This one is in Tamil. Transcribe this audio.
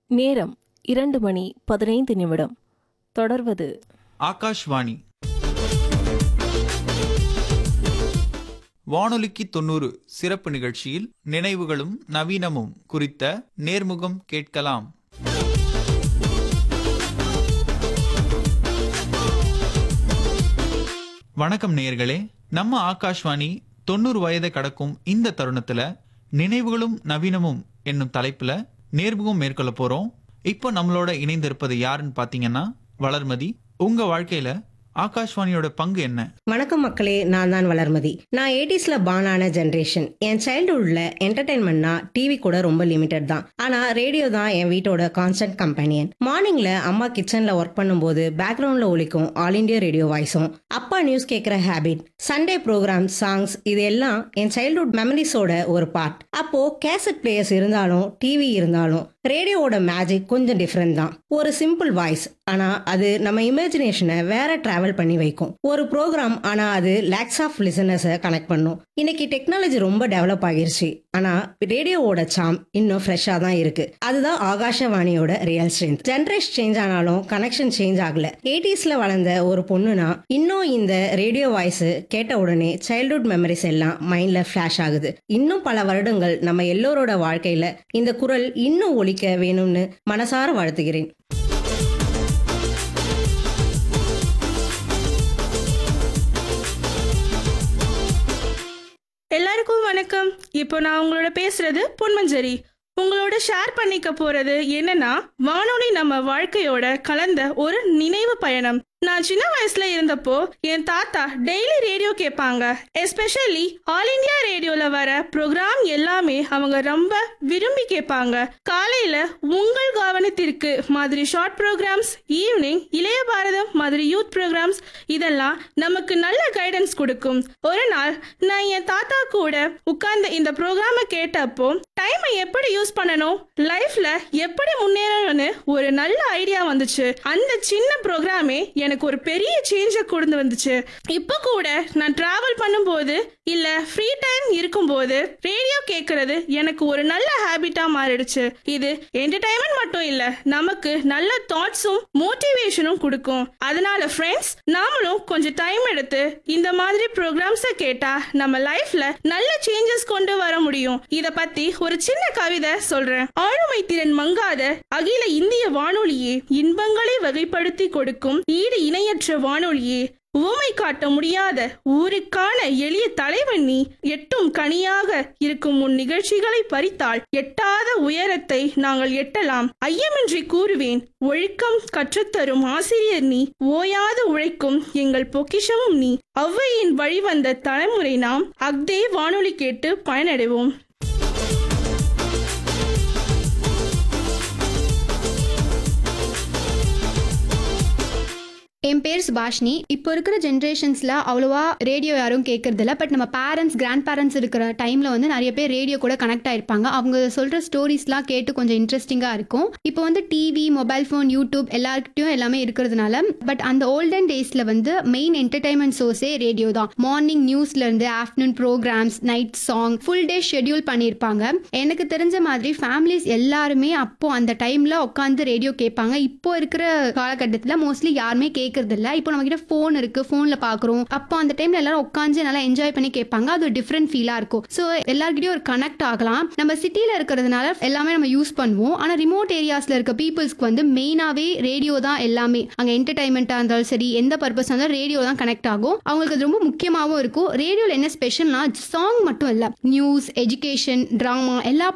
நேரம் இரண்டு மணி பதினைந்து நிமிடம் தொடர்வது ஆகாஷ்வாணி வானொலிக்கு தொண்ணூறு சிறப்பு நிகழ்ச்சியில் நினைவுகளும் நவீனமும் குறித்த நேர்முகம் கேட்கலாம் வணக்கம் நேயர்களே நம்ம ஆகாஷ்வாணி தொண்ணூறு வயதை கடக்கும் இந்த தருணத்துல நினைவுகளும் நவீனமும் என்னும் தலைப்புல நேர்முகம் மேற்கொள்ள போறோம் இப்போ நம்மளோட இணைந்திருப்பது யாருன்னு பாத்தீங்கன்னா வளர்மதி உங்க வாழ்க்கையில ஆகாஷ்வாணியோட பங்கு என்ன வணக்கம் மக்களே நான் தான் வளர்மதி நான் எயிட்டிஸ்ல பானான ஜென்ரேஷன் என் சைல்டுஹுட்ல என்டர்டைன்மெண்ட்னா டிவி கூட ரொம்ப லிமிடெட் தான் ஆனா ரேடியோ தான் என் வீட்டோட கான்ஸ்டன்ட் கம்பெனியன் மார்னிங்ல அம்மா கிச்சன்ல ஒர்க் பண்ணும்போது பேக்ரவுண்ட்ல ஒலிக்கும் ஆல் இண்டியா ரேடியோ வாய்ஸும் அப்பா நியூஸ் கேட்குற ஹேபிட் சண்டே ப்ரோக்ராம் சாங்ஸ் இது எல்லாம் என் சைல்ட்ஹுட் மெமரிஸோட ஒரு பார்ட் அப்போ கேசட் பிளேயர்ஸ் இருந்தாலும் டிவி இருந்தாலும் ரேடியோவோட மேஜிக் கொஞ்சம் டிஃப்ரெண்ட் தான் ஒரு சிம்பிள் வாய்ஸ் ஆனா அது நம்ம இமேஜினேஷனை வேற டிராவல் பண்ணி வைக்கும் ஒரு ப்ரோக்ராம் ஆனா அது லேக்ஸ் ஆஃப் லிசனர்ஸை கனெக்ட் பண்ணும் இன்னைக்கு டெக்னாலஜி ரொம்ப டெவலப் ஆகிருச்சு ஆனா ரேடியோவோட சாம் இன்னும் ஃப்ரெஷ்ஷா தான் இருக்கு அதுதான் ஆகாஷவாணியோட ரியல் ஸ்ட்ரென்த் ஜென்ரேஷன் சேஞ்ச் ஆனாலும் கனெக்ஷன் சேஞ்ச் ஆகல எயிட்டிஸ்ல வளர்ந்த ஒரு பொண்ணுனா இன்னும் இந்த ரேடியோ வாய்ஸ் கேட்ட உடனே சைல்ட்ஹுட் மெமரிஸ் எல்லாம் மைண்ட்ல ஃபிளாஷ் ஆகுது இன்னும் பல வருடங்கள் நம்ம எல்லோரோட வாழ்க்கையில இந்த குரல் இன்னும் ஒலிக்க வேணும்னு மனசார வாழ்த்துகிறேன் எல்லாருக்கும் வணக்கம் இப்போ நான் உங்களோட பேசுறது பொன்மஞ்சரி உங்களோட ஷேர் பண்ணிக்க போறது என்னன்னா வானொலி நம்ம வாழ்க்கையோட கலந்த ஒரு நினைவு பயணம் நான் சின்ன வயசுல இருந்தப்போ என் தாத்தா டெய்லி ரேடியோ கேட்பாங்க எஸ்பெஷலி ஆல் இந்தியா ரேடியோல வர ப்ரோக்ராம் எல்லாமே அவங்க ரொம்ப விரும்பி கேட்பாங்க காலையில உங்கள் கவனத்திற்கு மாதிரி ஷார்ட் ப்ரோக்ராம்ஸ் ஈவினிங் இளைய பாரதம் மாதிரி யூத் ப்ரோக்ராம்ஸ் இதெல்லாம் நமக்கு நல்ல கைடன்ஸ் கொடுக்கும் ஒரு நாள் நான் என் தாத்தா கூட உட்கார்ந்து இந்த ப்ரோக்ராமை கேட்டப்போ டைமை எப்படி யூஸ் பண்ணணும் லைஃப்ல எப்படி முன்னேறணும்னு ஒரு நல்ல ஐடியா வந்துச்சு அந்த சின்ன ப்ரோக்ராமே எனக்கு ஒரு பெரிய சேஞ்சை கொண்டு வந்துச்சு இப்போ கூட நான் டிராவல் பண்ணும்போது இல்ல ஃப்ரீ டைம் இருக்கும்போது ரேடியோ கேட்கறது எனக்கு ஒரு நல்ல ஹாபிட்டா மாறிடுச்சு இது என்டர்டைன்மெண்ட் மட்டும் இல்ல நமக்கு நல்ல தாட்ஸும் மோட்டிவேஷனும் கொடுக்கும் அதனால ஃப்ரெண்ட்ஸ் நாமளும் கொஞ்சம் டைம் எடுத்து இந்த மாதிரி ப்ரோக்ராம்ஸை கேட்டா நம்ம லைஃப்ல நல்ல சேஞ்சஸ் கொண்டு வர முடியும் இத பத்தி ஒரு சின்ன கவிதை சொல்றேன் ஆளுமை திறன் மங்காத அகில இந்திய வானொலியே இன்பங்களை வகைப்படுத்தி கொடுக்கும் ஈடு இணையற்ற வானொலியே ஊமை காட்ட முடியாத ஊருக்கான எளிய தலைவன் நீ எட்டும் கனியாக இருக்கும் உன் நிகழ்ச்சிகளை பறித்தால் எட்டாத உயரத்தை நாங்கள் எட்டலாம் ஐயமின்றி கூறுவேன் ஒழுக்கம் கற்றுத்தரும் ஆசிரியர் நீ ஓயாது உழைக்கும் எங்கள் பொக்கிஷமும் நீ ஔவையின் வழிவந்த தலைமுறை நாம் அக்தே வானொலி கேட்டு பயனடைவோம் என் பேர் சுபாஷினி இப்போ இருக்கிற ஜென்ரேஷன்ஸில் அவ்வளோவா ரேடியோ யாரும் கேட்கறதில்ல பட் நம்ம பேரண்ட்ஸ் கிராண்ட் பேரண்ட்ஸ் இருக்கிற டைமில் வந்து நிறைய பேர் ரேடியோ கூட கனெக்ட் ஆயிருப்பாங்க அவங்க சொல்கிற ஸ்டோரிஸ்லாம் கேட்டு கொஞ்சம் இன்ட்ரெஸ்டிங்காக இருக்கும் இப்போ வந்து டிவி மொபைல் ஃபோன் யூடியூப் எல்லாருக்கிட்டையும் எல்லாமே இருக்கிறதுனால பட் அந்த ஓல்டன் டேஸில் வந்து மெயின் என்டர்டைன்மெண்ட் சோர்ஸே ரேடியோ தான் மார்னிங் நியூஸ்லேருந்து afternoon programmes night song full day schedule பண்ணியிருப்பாங்க எனக்கு தெரிஞ்ச மாதிரி ஃபேமிலிஸ் எல்லாருமே அப்போ அந்த டைமில் உட்காந்து ரேடியோ கேட்பாங்க இப்போ இருக்கிற காலகட்டத்தில் மோஸ்ட்லி யாருமே கேட்கறது இல்ல இப்போ நம்ம கிட்ட ஃபோன் இருக்கு ஃபோன்ல பாக்குறோம் அப்போ அந்த டைம்ல எல்லாரும் உட்காந்து நல்லா என்ஜாய் பண்ணி கேட்பாங்க அது ஒரு டிஃப்ரெண்ட் ஃபீலா இருக்கும் ஸோ எல்லார்கிட்டயும் ஒரு கனெக்ட் ஆகலாம் நம்ம சிட்டில இருக்கிறதுனால எல்லாமே நம்ம யூஸ் பண்ணுவோம் ஆனா ரிமோட் ஏரியாஸ்ல இருக்க பீப்புள்ஸ்க்கு வந்து மெயினாவே ரேடியோ தான் எல்லாமே அங்க என்டர்டைன்மெண்ட்டா இருந்தாலும் சரி எந்த பர்பஸ் இருந்தாலும் ரேடியோ தான் கனெக்ட் ஆகும் அவங்களுக்கு அது ரொம்ப முக்கியமாகவும் இருக்கும் ரேடியோல என்ன ஸ்பெஷல்னா சாங் மட்டும் இல்ல நியூஸ் எஜுகேஷன் டிராமா எல்லா